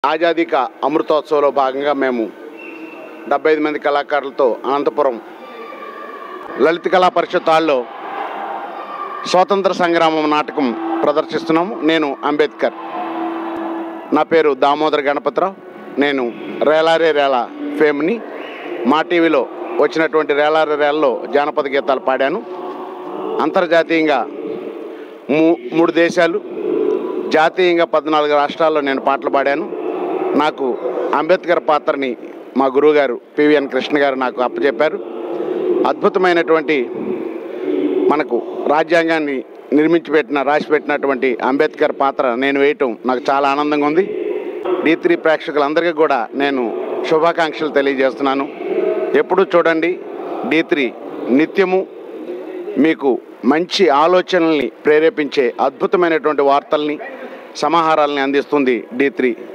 ఆజాదీ కా అమృతోత్సవంలో భాగంగా మేము డెబ్బై ఐదు మంది కళాకారులతో అనంతపురం లలిత కళా పరిషత్ హాల్లో స్వాతంత్ర సంగ్రామం నాటకం ప్రదర్శిస్తున్నాము నేను అంబేద్కర్ నా పేరు దామోదర్ గణపతిరావు నేను రేలారే రేలా ఫేమ్ని మా టీవీలో వచ్చినటువంటి రేలారే రేలలో జానపద గీతాలు పాడాను అంతర్జాతీయంగా మూ మూడు దేశాలు జాతీయంగా పద్నాలుగు రాష్ట్రాల్లో నేను పాటలు పాడాను నాకు అంబేద్కర్ పాత్రని మా గురువుగారు పివిఎన్ కృష్ణ గారు నాకు అప్పచెప్పారు అద్భుతమైనటువంటి మనకు రాజ్యాంగాన్ని నిర్మించి పెట్టిన రాసి పెట్టినటువంటి అంబేద్కర్ పాత్ర నేను వేయటం నాకు చాలా ఆనందంగా ఉంది డి త్రీ ప్రేక్షకులందరికీ కూడా నేను శుభాకాంక్షలు తెలియజేస్తున్నాను ఎప్పుడు చూడండి డి త్రీ నిత్యము మీకు మంచి ఆలోచనల్ని ప్రేరేపించే అద్భుతమైనటువంటి వార్తల్ని సమాహారాలని అందిస్తుంది డి త్రీ